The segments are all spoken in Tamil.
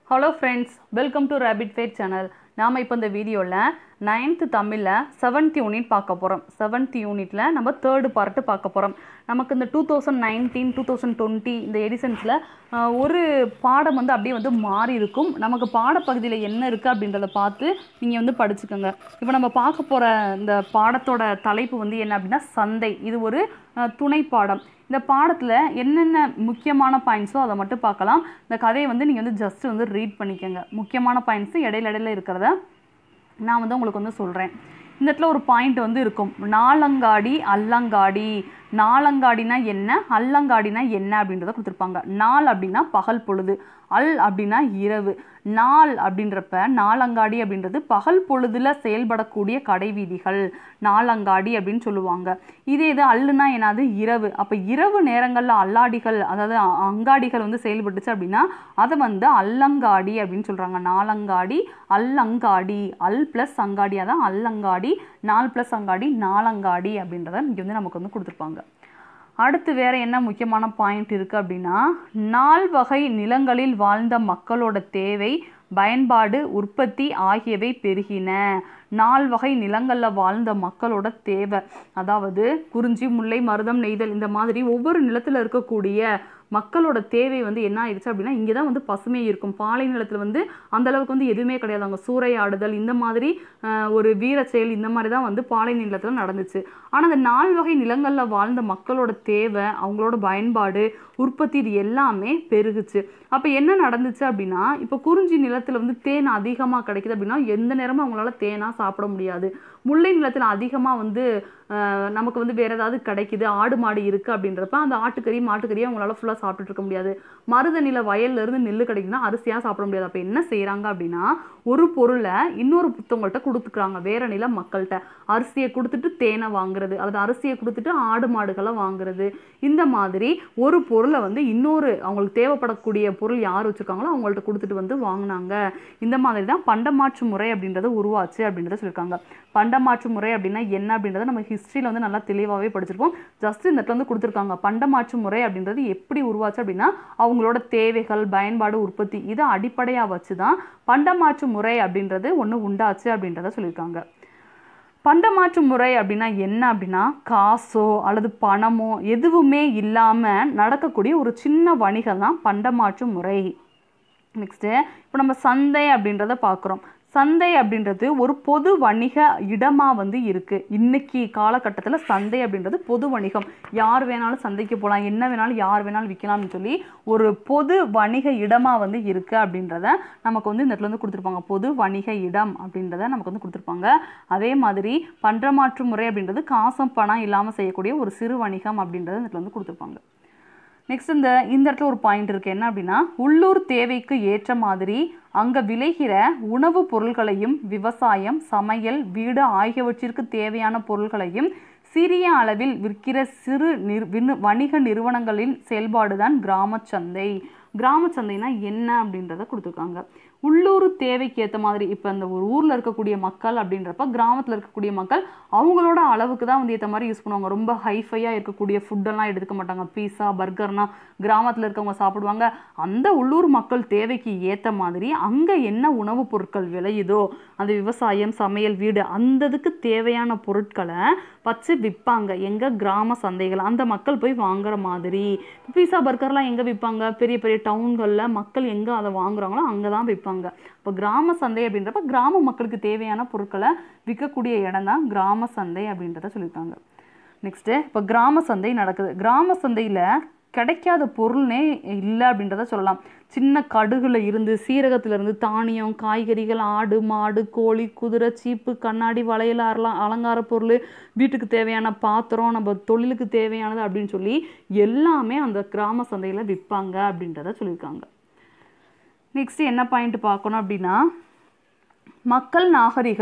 hello friends welcome to rapid fire channel நாம் இப்போ இந்த வீடியோவில் நைன்த்து தமிழில் செவன்த் யூனிட் பார்க்க போகிறோம் செவன்த் யூனிட்டில் நம்ம தேர்டு பார்ட்டு பார்க்க போகிறோம் நமக்கு இந்த two thousand nineteen two thousand twenty இந்த எடிஷன்ஸில் ஒரு பாடம் வந்து அப்படியே வந்து மாறி இருக்கும் நமக்கு பாடப்பகுதியில் என்ன இருக்குது அப்படின்றத பார்த்து நீங்கள் வந்து படிச்சுக்கோங்க இப்போ நம்ம பார்க்க போகிற இந்த பாடத்தோட தலைப்பு வந்து என்ன அப்படின்னா சந்தை இது ஒரு அஹ், துணை பாடம் இந்த பாடத்தில் என்னென்ன முக்கியமான பாயிண்ட்ஸோ அதை மட்டும் பார்க்கலாம் இந்த கதையை வந்து நீங்கள் வந்து ஜஸ்ட் வந்து ரீட் பண்ணிக்கோங்க முக்கியமான பாயிண்ட்ஸு இடையில இடையில இருக்கிறத நான் வந்து உங்களுக்கு வந்து சொல்கிறேன் இந்த இடத்துல ஒரு பாயிண்ட் வந்து இருக்கும் நாலங்காடி அல்லங்காடி நாலங்காடினா என்ன அல்லங்காடினா என்ன அப்படின்றத கொடுத்துருப்பாங்க நாள் அப்படின்னா பகல் பொழுது அல் அப்படின்னா இரவு நாள் அப்படின்றப்ப நாலங்காடி அப்படின்றது பகல் பொழுதுல செயல்படக்கூடிய கடை வீதிகள் நாலங்காடி அப்படின்னு சொல்லுவாங்க இதே இது அல்லுனா என்னது இரவு அப்போ இரவு நேரங்களில் அல்லாடிகள் அதாவது அ- அங்காடிகள் வந்து செயல்பட்டுச்சு அப்படின்னா அதை வந்து அல்லங்காடி அப்படின்னு சொல்கிறாங்க நாலங்காடி அல்லங்காடி அல் ப்ளஸ் அங்காடி அதான் அல்லங்காடி நால் ப்ளஸ் அங்காடி நாலங்காடி அப்படின்றத இங்கே வந்து நமக்கு வந்து கொடுத்துருப்பாங்க அடுத்து வேற என்ன முக்கியமான பாயிண்ட் இருக்குது அப்படின்னா நால் வகை நிலங்களில் வாழ்ந்த மக்களோட தேவை பயன்பாடு உற்பத்தி ஆகியவை பெருகின நால் வகை நிலங்களில் வாழ்ந்த மக்களோட தேவை அதாவது குறிஞ்சி முல்லை மருதம் நெய்தல் இந்த மாதிரி ஒவ்வொரு நிலத்தில் இருக்கக்கூடிய மக்களோட தேவை வந்து என்ன ஆயிடுச்சு அப்படின்னா இங்கே தான் வந்து பசுமை இருக்கும் பாலை நிலத்தில் வந்து அந்த அளவுக்கு வந்து எதுவுமே கிடையாது அங்கே சூறையாடுதல் இந்த மாதிரி ஆஹ், ஒரு வீர செயல் இந்த மாதிரி தான் வந்து பாலை நிலத்தில் நடந்துச்சு ஆனால் அந்த நால் வகை நிலங்களில் வாழ்ந்த மக்களோட தேவை அவங்களோட பயன்பாடு உற்பத்தி இது எல்லாமே பெருகுச்சு அப்போ என்ன நடந்துச்சு அப்படின்னா இப்போ குறிஞ்சி நிலத்தில் வந்து தேன் அதிகமாக கிடைக்குது அப்படின்னா எந்த நேரமும் அவங்களால தேனாக சாப்பிட முடியாது முல்லை நிலத்தில் அதிகமாக வந்து ஆஹ், நமக்கு வந்து வேற ஏதாவது கிடைக்குது ஆடு மாடு இருக்குது அப்படின்றப்ப அந்த ஆட்டுக்கறி மாட்டுக்கறியை அவங்களால ஃபுல்லாக சாப்பிட்டுட்டு இருக்க முடியாது மருத நில வயல்ல இருந்து நெல் கிடைக்குதுன்னா அரிசியாக சாப்பிட முடியாது அப்போ என்ன செய்கிறாங்க அப்படின்னா ஒரு பொருளை இன்னொரு புத்தவங்கள்ட்ட கொடுத்துக்கிறாங்க வேற நில மக்கள்கிட்ட அரிசியை கொடுத்துட்டு தேனை வாங்குறது அல்லது அரிசியை கொடுத்துட்டு ஆடு மாடுகளை வாங்குறது இந்த மாதிரி ஒரு பொருளை வந்து இன்னொரு அவங்களுக்கு தேவைப்படக்கூடிய பொருள் யார் வச்சுருக்காங்களோ அவங்கள்ட்ட கொடுத்துட்டு வந்து வாங்கினாங்க இந்த மாதிரி தான் பண்டமாற்று முறை அப்படின்றது உருவாச்சு அப்படின்றத சொல்லியிருக்காங்க பண்டமாற்று முறை அப்படின்னா என்ன அப்படின்றத நம்ம ஹிஸ்ட்ரியில் வந்து நல்லா தெளிவாகவே படிச்சிருப்போம் ஜஸ்ட் இந்த இடத்துல வந்து கொடுத்துருக்காங்க பண்டமாற்று முறை அப்படின்றது எப்படி உருவாச்சு அப்படின்னா அவங்களோட தேவைகள் பயன்பாடு உற்பத்தி இதை அடிப்படையாக வச்சு தான் பண்டமாற்று முறை அப்படின்றது ஒன்று உண்டாச்சு அப்படின்றத சொல்லியிருக்காங்க பண்டமாற்று முறை அப்படின்னா என்ன அப்படின்னா காசோ அல்லது பணமோ எதுவுமே இல்லாமல் நடக்கக்கூடிய ஒரு சின்ன வணிகம் தான் பண்டமாற்று முறை நெக்ஸ்ட்டு இப்போ நம்ம சந்தை அப்படின்றத பார்க்குறோம் சந்தை அப்படின்றது ஒரு பொது வணிக இடமாக வந்து இருக்குது இன்னைக்கு காலகட்டத்தில் சந்தை அப்படின்றது பொது வணிகம் யார் வேணாலும் சந்தைக்கு போகலாம் என்ன வேணாலும் யார் வேணாலும் விற்கலாம்னு சொல்லி ஒரு பொது வணிக இடமாக வந்து இருக்குது அப்படின்றத நமக்கு வந்து இந்த இடத்துல வந்து கொடுத்துருப்பாங்க பொது வணிக இடம் அப்படின்றத நமக்கு வந்து கொடுத்துருப்பாங்க அதே மாதிரி பண்டமாற்று முறை அப்படின்றது காசம் பணம் இல்லாமல் செய்யக்கூடிய ஒரு சிறு வணிகம் அப்படின்றத இந்த இடத்துல வந்து கொடுத்துருப்பாங்க நெக்ஸ்ட் இந்த இந்த இடத்துல ஒரு பாயிண்ட் இருக்குது என்ன அப்படின்னா உள்ளூர் தேவைக்கு ஏற்ற மாதிரி அங்கே விளைகிற உணவுப் பொருள்களையும் விவசாயம் சமையல் வீடு ஆகியவற்றிற்கு தேவையான பொருள்களையும் சிறிய அளவில் விற்கிற சிறு நிர் வினு- வணிக நிறுவனங்களின் செயல்பாடு தான் கிராம சந்தை கிராம சந்தைனா என்ன அப்படின்றத கொடுத்துருக்காங்க உள்ளூர் தேவைக்கு ஏற்ற மாதிரி இப்போ இந்த ஒரு ஊரில் இருக்கக்கூடிய மக்கள் அப்படின்றப்ப கிராமத்தில் இருக்கக்கூடிய மக்கள் அவங்களோட அளவுக்கு தான் வந்து ஏற்ற மாதிரி யூஸ் பண்ணுவாங்க ரொம்ப ஹைஃபையாக இருக்கக்கூடிய ஃபுட்டெல்லாம் எடுத்துக்க மாட்டாங்க பீஸா பர்கர்னா கிராமத்தில் இருக்கவங்க சாப்பிடுவாங்க அந்த உள்ளூர் மக்கள் தேவைக்கு ஏற்ற மாதிரி அங்கே என்ன உணவுப் பொருட்கள் விளையுதோ அந்த விவசாயம் சமையல் வீடு அந்த இதுக்கு தேவையான பொருட்களை வச்சு விற்பாங்க எங்கள் கிராம சந்தைகள் அந்த மக்கள் போய் வாங்குற மாதிரி பீஸா பர்கர்லாம் எங்கே விற்பாங்க பெரிய பெரிய டவுன்களில் மக்கள் எங்கே அதை வாங்குறாங்களோ அங்கே தான் விற்பாங்க இப்போ கிராம சந்தை அப்படின்றப்ப கிராம மக்களுக்கு தேவையான பொருட்களை விற்கக்கூடிய இடம் தான் கிராம சந்தை அப்படின்றத சொல்லியிருக்காங்க நெக்ஸ்ட்டு இப்போ கிராம சந்தை நடக்குது கிராம சந்தையில் கிடைக்காத பொருள்னே இல்லை அப்படின்றத சொல்லலாம் சின்ன கடுகுல இருந்து சீரகத்துல இருந்து தானியம் காய்கறிகள் ஆடு மாடு கோழி குதிரை சீப்பு கண்ணாடி வளையல் அரலாம் அலங்கார பொருள் வீட்டுக்கு தேவையான பாத்திரம் நம்ம தொழிலுக்கு தேவையானது அப்படின்னு சொல்லி எல்லாமே அந்த கிராம சந்தையில் விற்பாங்க அப்படின்றத சொல்லியிருக்காங்க நெக்ஸ்ட் என்ன பாயிண்ட் பார்க்கணும் அப்படின்னா மக்கள் நாகரிகம்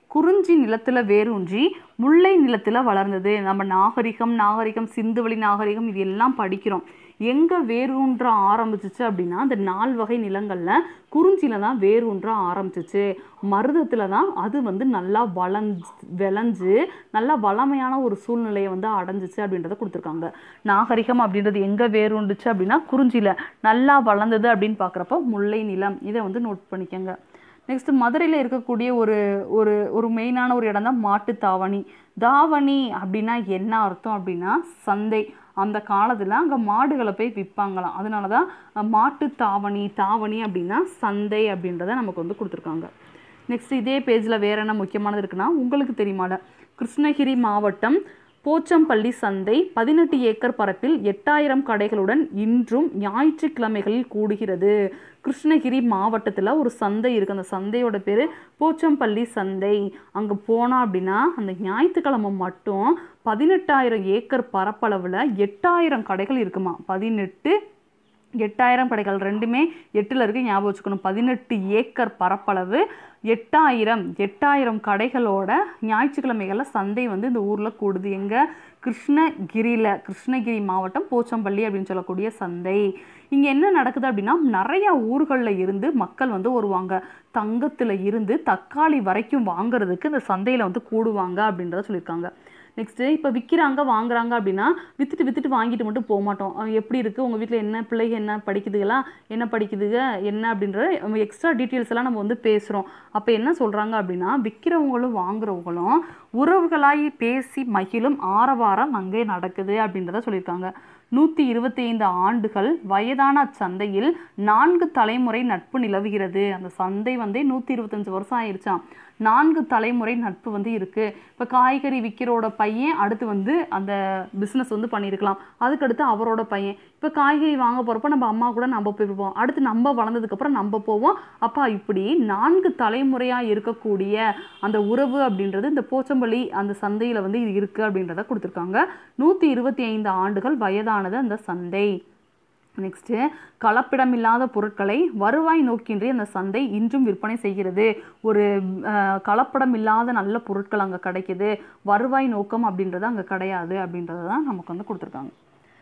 குறிஞ்சி நிலத்துல வேரூன்றி முல்லை நிலத்துல வளர்ந்தது நம்ம நாகரிகம் நாகரிகம் சிந்துவெளி நாகரிகம் இது எல்லாம் படிக்கிறோம் எங்க வேரூன்ற ஆரம்பிச்சிச்சு அப்படின்னா அந்த நால் வகை நிலங்கள்ல குறிஞ்சியில தான் வேரூன்ற ஆரம்பிச்சிச்சு மருதத்துல தான் அது வந்து நல்லா வளஞ்சு விளைஞ்சு நல்லா வளமையான ஒரு சூழ்நிலையை வந்து அடைஞ்சிச்சு அப்படின்றத கொடுத்துருக்காங்க நாகரிகம் அப்படின்றது எங்க வேரூண்டுச்சு அப்படின்னா குறிஞ்சியில நல்லா வளர்ந்தது அப்படின்னு பார்க்குறப்ப முல்லை நிலம் இதை வந்து நோட் பண்ணிக்கோங்க நெக்ஸ்ட் மதுரையில் இருக்கக்கூடிய ஒரு ஒரு ஒரு மெயினான ஒரு இடம் தான் மாட்டு தாவணி தாவணி அப்படின்னா என்ன அர்த்தம் அப்படின்னா சந்தை அந்த காலத்தில் அங்கே மாடுகளை போய் விற்பாங்களாம் அதனால தான் மாட்டு தாவணி தாவணி அப்படின்னா சந்தை அப்படின்றத நமக்கு வந்து கொடுத்துருக்காங்க நெக்ஸ்ட் இதே பேஜில் வேற என்ன முக்கியமானது இருக்குன்னா உங்களுக்கு தெரியுமால கிருஷ்ணகிரி மாவட்டம் போச்சம்பள்ளி சந்தை பதினெட்டு ஏக்கர் பரப்பில் எட்டாயிரம் கடைகளுடன் இன்றும் ஞாயிற்றுக்கிழமைகளில் கூடுகிறது கிருஷ்ணகிரி மாவட்டத்தில் ஒரு சந்தை இருக்குது அந்த சந்தையோட பேர் போச்சம்பள்ளி சந்தை அங்கே போனால் அப்படின்னா அந்த ஞாயிற்றுக்கிழமை மட்டும் பதினெட்டாயிரம் ஏக்கர் பரப்பளவில் எட்டாயிரம் கடைகள் இருக்குமா பதினெட்டு எட்டாயிரம் கடைகள் ரெண்டுமே எட்டில் இருக்கு ஞாபகம் வச்சுக்கணும் பதினெட்டு ஏக்கர் பரப்பளவு எட்டாயிரம் எட்டாயிரம் கடைகளோட ஞாயிற்றுக்கிழமைகளில் சந்தை வந்து இந்த ஊரில் கூடுது எங்கே கிருஷ்ணகிரியில் கிருஷ்ணகிரி மாவட்டம் போச்சம்பள்ளி அப்படின்னு சொல்லக்கூடிய சந்தை இங்கே என்ன நடக்குது அப்படின்னா நிறைய ஊர்களில் இருந்து மக்கள் வந்து வருவாங்க தங்கத்தில் இருந்து தக்காளி வரைக்கும் வாங்குறதுக்கு இந்த சந்தையில் வந்து கூடுவாங்க அப்படின்றத சொல்லியிருக்காங்க நெக்ஸ்ட்டு இப்போ விற்கிறாங்க வாங்குறாங்க அப்படின்னா விற்றுட்டு விற்றுட்டு வாங்கிட்டு மட்டும் போக மாட்டோம் அஹ் எப்படி இருக்குது உங்கள் வீட்டில் என்ன பிள்ளைங்க என்ன படிக்குதுகளா என்ன படிக்குதுங்க என்ன அப்படின்ற எக்ஸ்ட்ரா டீட்டெயில்ஸ் எல்லாம் நம்ம வந்து பேசுகிறோம் அப்போ என்ன சொல்கிறாங்க அப்படின்னா விற்கிறவங்களும் வாங்குறவங்களும் உறவுகளாய் பேசி மகிழும் ஆரவாரம் அங்கே நடக்குது அப்படின்றத சொல்லியிருக்காங்க நூற்றி இருபத்தி ஐந்து ஆண்டுகள் வயதான அச்சந்தையில் நான்கு தலைமுறை நட்பு நிலவுகிறது அந்த சந்தை வந்து நூற்றி இருபத்தஞ்சு வருஷம் ஆயிடுச்சாம் நான்கு தலைமுறை நட்பு வந்து இருக்குது இப்போ காய்கறி விற்கிறோட பையன் அடுத்து வந்து அந்த பிஸ்னஸ் வந்து பண்ணியிருக்கலாம் அதுக்கடுத்து அவரோட பையன் இப்போ காய்கறி வாங்க போகிறப்ப நம்ம அம்மா கூட நம்ம போயிருப்போம் அடுத்து நம்ம வளர்ந்ததுக்கப்புறம் நம்ம போவோம் அப்பா இப்படி நான்கு தலைமுறையாக இருக்கக்கூடிய அந்த உறவு அப்படின்றது இந்த போச்சம்பள்ளி அந்த சந்தையில் வந்து இது இருக்குது அப்படின்றத கொடுத்துருக்காங்க நூற்றி இருபத்தி ஐந்து ஆண்டுகள் வயதானது அந்த சந்தை நெக்ஸ்ட்டு கலப்பிடமில்லாத பொருட்களை வருவாய் நோக்கின்றி அந்த சந்தை இன்றும் விற்பனை செய்கிறது ஒரு அஹ், கலப்படம் இல்லாத நல்ல பொருட்கள் அங்கே கிடைக்குது வருவாய் நோக்கம் அப்படின்றது அங்கே கிடையாது அப்படின்றது தான் நமக்கு வந்து கொடுத்துருக்காங்க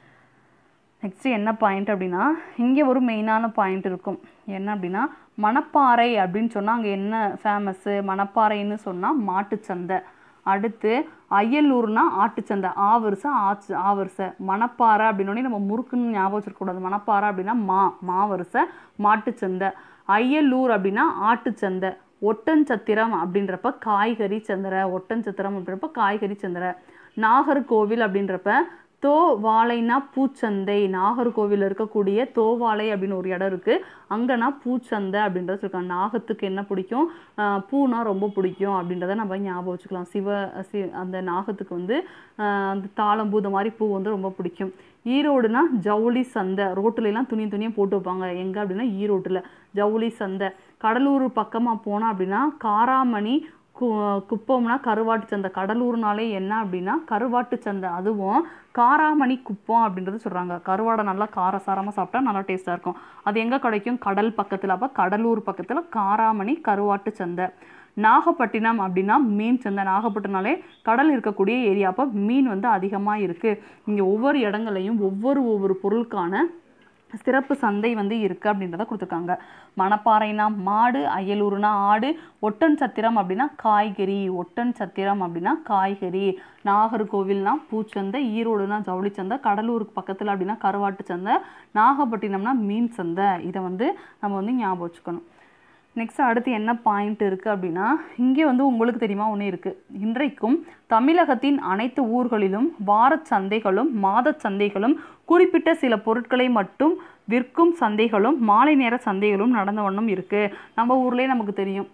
நெக்ஸ்ட்டு என்ன பாயிண்ட் அப்படின்னா இங்கே ஒரு மெயினான பாயிண்ட் இருக்கும் என்ன அப்படின்னா மணப்பாறை அப்படின்னு சொன்னால் அங்கே என்ன ஃபேமஸ்ஸு மணப்பாறைன்னு சொன்னால் மாட்டுச்சந்தை அடுத்து அய்யலூர்னா ஆட்டுச்சந்தை ஆ வரிசை ஆச்சு ஆ வரிசை மணப்பாறை அப்படின்னோடனே நம்ம முறுக்குன்னு ஞாபகம் வச்சிருக்கக்கூடாது மணப்பாறை அப்படின்னா மா மா வரிசை மாட்டுச்சந்தை அய்யலூர் அப்படின்னா ஆட்டுச்சந்தை ஒட்டன்சத்திரம் அப்படின்றப்ப காய்கறி சந்திர ஒட்டன்சத்திரம் அப்படின்றப்ப காய்கறி சந்திர நாகர்கோவில் அப்படின்றப்ப தோ வாழைனா பூச்சந்தை நாகர்கோவில் இருக்கக்கூடிய தோவாளை அப்படின்னு ஒரு இடம் இருக்குது அங்கேனா பூச்சந்தை அப்படின்றத சொல்லியிருக்காங்க நாகத்துக்கு என்ன பிடிக்கும் ஆஹ் பூனா ரொம்ப பிடிக்கும் அப்படின்றத நம்ம ஞாபகம் வச்சுக்கலாம் சிவ சி அந்த நாகத்துக்கு வந்து ஆஹ் அந்த தாளம்பூ இந்த மாதிரி பூ வந்து ரொம்ப பிடிக்கும் ஈரோடுனா ஜவுளி சந்தை ரோட்டுல எல்லாம் துணி துணியாக போட்டு வைப்பாங்க எங்கே அப்படின்னா ஈரோட்டில் ஜவுளி சந்தை கடலூர் பக்கமாக போனால் அப்படின்னா காராமணி கு குப்பம்னா கருவாட்டு சந்தை கடலூர்னாலே என்ன அப்படின்னா கருவாட்டு சந்தை அதுவும் காராமணி குப்பம் அப்படின்றது சொல்கிறாங்க கருவாடை நல்லா காரசாரமாக சாப்பிட்டா நல்லா டேஸ்ட்டாக இருக்கும் அது எங்கே கிடைக்கும் கடல் பக்கத்தில் அப்போ கடலூர் பக்கத்தில் காராமணி கருவாட்டு சந்தை நாகப்பட்டினம் அப்படின்னா மீன் சந்தை நாகப்பட்டினாலே கடல் இருக்கக்கூடிய ஏரியா அப்போ மீன் வந்து அதிகமாக இருக்குது இங்கே ஒவ்வொரு இடங்களையும் ஒவ்வொரு ஒவ்வொரு பொருளுக்கான சிறப்பு சந்தை வந்து இருக்குது அப்படின்றத கொடுத்துருக்காங்க மணப்பாறைனா மாடு அயலூர்னா ஆடு ஒட்டன் சத்திரம் அப்படின்னா காய்கறி ஒட்டன் சத்திரம் அப்படின்னா காய்கறி நாகர்கோவில்னா பூச்சந்தை ஈரோடுனா ஜவுளி சந்தை கடலூருக்கு பக்கத்தில் அப்படின்னா கருவாட்டு சந்தை நாகப்பட்டினம்னா மீன் சந்தை இதை வந்து நம்ம வந்து ஞாபகம் வச்சுக்கணும் நெக்ஸ்ட் அடுத்து என்ன பாயிண்ட் இருக்குது அப்படின்னா இங்கே வந்து உங்களுக்கு தெரியுமா ஒன்று இருக்குது இன்றைக்கும் தமிழகத்தின் அனைத்து ஊர்களிலும் வாரச் சந்தைகளும் மாதச் சந்தைகளும் குறிப்பிட்ட சில பொருட்களை மட்டும் விற்கும் சந்தைகளும் மாலை நேர சந்தைகளும் நடந்த வண்ணம் இருக்குது நம்ம ஊர்லேயே நமக்கு தெரியும்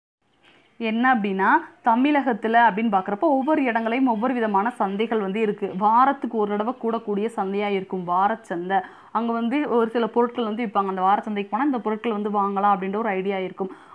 என்ன அப்படின்னா தமிழகத்தில் அப்படின்னு பார்க்குறப்போ ஒவ்வொரு இடங்களையும் ஒவ்வொரு விதமான சந்தைகள் வந்து இருக்குது வாரத்துக்கு ஒரு தடவை கூடக்கூடிய சந்தையாக இருக்கும் வாரச்சந்தை அங்கே வந்து ஒரு சில பொருட்கள் வந்து விற்பாங்க அந்த வாரச்சந்தைக்கு போனால் இந்த பொருட்கள் வந்து வாங்கலாம் அப்படின்ற ஒரு ஐடியா இருக்கும்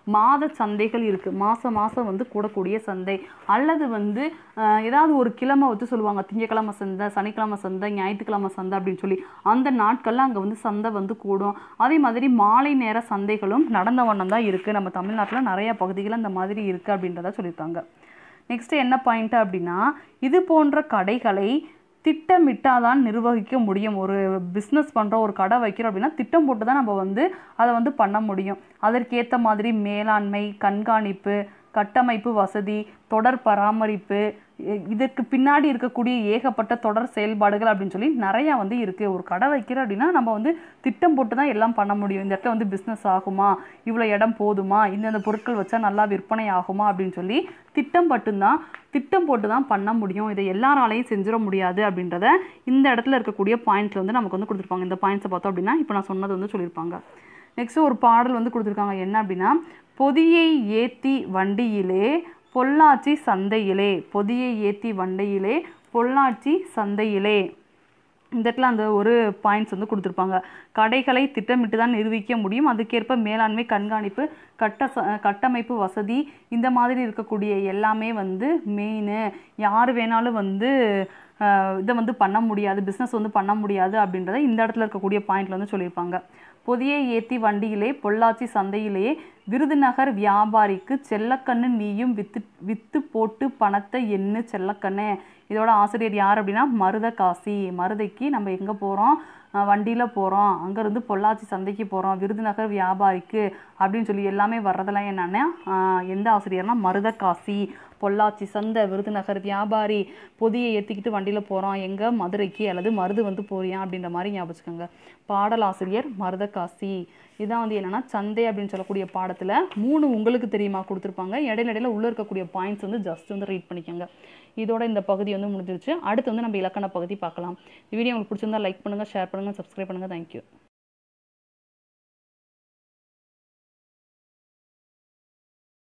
மாத சந்தைகள் இருக்குது மாதம் மாதம் வந்து கூடக்கூடிய சந்தை அல்லது வந்து அஹ், ஏதாவது ஒரு கிழமை வச்சு சொல்லுவாங்க திங்கக்கிழமை சந்தை சனிக்கிழமை சந்தை ஞாயிற்றுக்கிழமை சந்தை அப்படின்னு சொல்லி அந்த நாட்களில் அங்கே வந்து சந்தை வந்து கூடும் அதே மாதிரி மாலை நேர சந்தைகளும் நடந்த வண்ணம் தான் இருக்குது நம்ம தமிழ்நாட்டில் நிறைய பகுதிகள் அந்த மாதிரி இருக்குது அப்படின்றத சொல்லியிருக்காங்க நெக்ஸ்ட் என்ன பாயிண்ட் அப்படின்னா இது போன்ற கடைகளை திட்டமிட்டாதான் நிர்வகிக்க முடியும் ஒரு பிஸ்னஸ் பண்ணுறோம் ஒரு கடை வைக்கிறோம் அப்படின்னா திட்டம் போட்டு தான் நம்ம வந்து அதை வந்து பண்ண முடியும் அதற்கேற்ற மாதிரி மேலாண்மை கண்காணிப்பு கட்டமைப்பு வசதி தொடர் பராமரிப்பு இ- இதற்கு பின்னாடி இருக்கக்கூடிய ஏகப்பட்ட தொடர் செயல்பாடுகள் அப்படின்னு சொல்லி நிறையா வந்து இருக்குது ஒரு கடை வைக்கிற அப்படின்னா நம்ம வந்து திட்டம் போட்டு தான் எல்லாம் பண்ண முடியும் இந்த இடத்துல வந்து பிஸ்னஸ் ஆகுமா இவ்வளோ இடம் போதுமா இந்தந்த பொருட்கள் வச்சா நல்லா விற்பனை ஆகுமா அப்படின்னு சொல்லி திட்டம் மட்டும்தான் திட்டம் போட்டு தான் பண்ண முடியும் இதை எல்லாராலையும் செஞ்சிட முடியாது அப்படின்றத இந்த இடத்துல இருக்கக்கூடிய பாயிண்ட்ல வந்து நமக்கு வந்து கொடுத்துருப்பாங்க இந்த பாயிண்ட்ஸை பார்த்தோம் அப்படின்னா இப்போ நான் சொன்னது வந்து சொல்லியிருப்பாங்க நெக்ஸ்ட் ஒரு பாடல் வந்து கொடுத்துருக்காங்க என்ன அப்படின்னா பொதியை ஏத்தி வண்டியிலே பொள்ளாச்சி சந்தையிலே பொதியை ஏத்தி வண்டியிலே பொள்ளாச்சி சந்தையிலே இந்த இடத்துல அந்த ஒரு பாயிண்ட்ஸ் வந்து கொடுத்துருப்பாங்க கடைகளை திட்டமிட்டு தான் நிரூபிக்க முடியும் அதுக்கேற்ப மேலாண்மை கண்காணிப்பு கட்ட ச- கட்டமைப்பு வசதி இந்த மாதிரி இருக்கக்கூடிய எல்லாமே வந்து மெயின் யார் வேணாலும் வந்து அஹ், இதை வந்து பண்ண முடியாது பிஸ்னஸ் வந்து பண்ண முடியாது அப்படின்றத இந்த இடத்துல இருக்கக்கூடிய பாயிண்ட்ல வந்து சொல்லியிருப்பாங்க புதிய ஏத்தி வண்டியிலே பொள்ளாச்சி சந்தையிலே விருதுநகர் வியாபாரிக்கு செல்லக்கண்ணு நீயும் வித்து வித்து போட்டு பணத்தை எண்ணு செல்லக்கண்ணு இதோட ஆசிரியர் யார் அப்படின்னா மருதகாசி மருதைக்கு நம்ம எங்கே போகிறோம் வண்டியில் போகிறோம் அங்கேருந்து பொள்ளாச்சி சந்தைக்கு போகிறோம் விருதுநகர் வியாபாரிக்கு அப்படின்னு சொல்லி எல்லாமே வர்றதெல்லாம் என்னன்னா ஆஹ் எந்த ஆசிரியர்னா மருதகாசி பொள்ளாச்சி சந்தை விருதுநகர் வியாபாரி பொதியை ஏற்றிக்கிட்டு வண்டியில் போகிறோம் எங்கே மதுரைக்கு அல்லது மருது வந்து போறியா அப்படின்ற மாதிரி ஞாபகம் வச்சுக்கோங்க பாடலாசிரியர் மருதகாசி இதான் வந்து என்னன்னா சந்தை அப்படின்னு சொல்லக்கூடிய பாடத்தில் மூணு உங்களுக்கு தெரியுமா கொடுத்துருப்பாங்க இடையில இடையில உள்ளே இருக்கக்கூடிய பாயிண்ட்ஸ் வந்து ஜஸ்ட் வந்து ரீட் பண்ணிக்கோங்க இதோட இந்த பகுதி வந்து முடிஞ்சிருச்சு அடுத்து வந்து நம்ம இலக்கண பகுதி பார்க்கலாம் இந்த வீடியோ உங்களுக்கு பிடிச்சிருந்தா லைக் பண்ணுங்கள் ஷேர் பண்ணுங்கள் சப்ஸ்கிரைப் பண்ணுங்கள் தேங்க்யூ